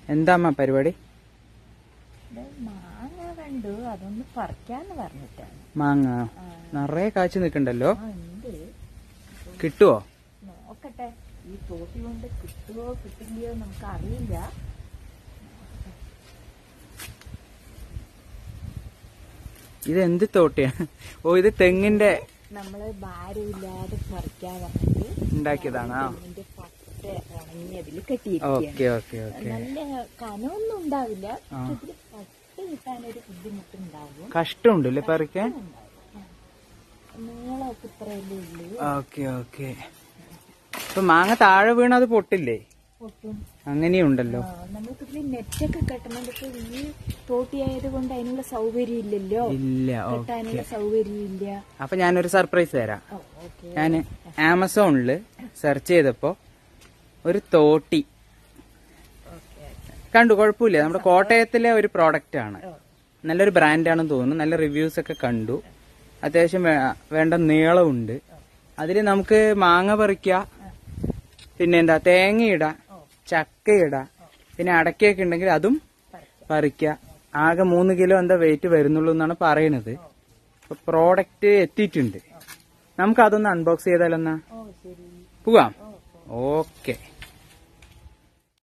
എന്താ അമ്മ പരിപാടി ഇത് മാങ്ങ കണ്ടു അതൊന്ന് പറിക്കാന്ന് പറഞ്ഞിട്ടാണ് മാങ്ങ നിറയെ കാച്ചു നിൽക്കണ്ടല്ലോ ആ ഉണ്ട് കിട്ടുവോ നോക്കട്ടെ ഈ തോട്ടി കൊണ്ട് കിട്ടുവോ കിട്ടില്ലയോ നമുക്ക് അറിയില്ല ഇത് എന്ത് തോട്ടിയാണ് ഓ ഇത് തെങ്ങിന്റെ നമ്മള് ഭാരമില്ലാതെ പറിക്കാൻ പറഞ്ഞിട്ട് ഉണ്ടാക്കിയതാണോ ഇതിന്റെ പട്ട ഉണങ്ങി അതിൽ കെട്ടിയിരിക്കുകയാണ് ഓക്കെ ഓക്കെ ഓക്കെ നല്ല കനമൊന്നും ഉണ്ടാവില്ല പക്ഷെ ഇതില് പട്ട് കിട്ടാനൊരു ബുദ്ധിമുട്ടുണ്ടാവും കഷ്ടമുണ്ട് അല്ലേ പറിക്കാൻ നീളമൊക്കെ ഇത്രയല്ലേ ഉള്ളൂ ഓക്കെ ഓക്കെ ഇപ്പൊ മാങ്ങ താഴെ വീണ അത് പൊട്ടില്ലേ പൊട്ടും അങ്ങനെയുണ്ടല്ലോ ആ, നമുക്കിതിൽ നെറ്റൊക്കെ കെട്ടണം പക്ഷെ ഈ തോട്ടിയായത് കൊണ്ട് അതിനുള്ള സൗകര്യം ഇല്ലല്ലോ ഇല്ല ഓക്കെ കെട്ടാനുള്ള സൗകര്യം ഇല്ല അപ്പൊ ഞാനൊരു സർപ്രൈസ് തരാം ഓ ഓക്കെ ഞാൻ ആമസോണില് സെർച്ച് ചെയ്തപ്പോ ഒരു തോട്ടി ഓക്കെ കണ്ടു കുഴപ്പമില്ല നമ്മുടെ കോട്ടയത്തിലെ ഒരു പ്രോഡക്റ്റ് ആണ് നല്ലൊരു ബ്രാൻഡാണെന്ന് തോന്നുന്നു നല്ല റിവ്യൂസ് ഒക്കെ കണ്ടു അത്യാവശ്യം വേ- വേണ്ട നീളമുണ്ട് അതിൽ നമുക്ക് മാങ്ങ പറിക്കുക പിന്നെ എന്താ തേങ്ങ ഇടാം ചക്ക ഇടാം പിന്നെ അടക്കയൊക്കെ ഉണ്ടെങ്കിൽ അതും പറിക്കുക ആകെ മൂന്ന് കിലോ എന്താ വെയിറ്റ് വരുന്നുള്ളൂ എന്നാണ് പറയണത് അപ്പൊ പ്രോഡക്റ്റ് എത്തിയിട്ടുണ്ട് നമുക്ക് അതൊന്ന് അൺബോക്സ് ചെയ്താലൊന്നാ ഓ ശരി പോവാം ഓക്കെ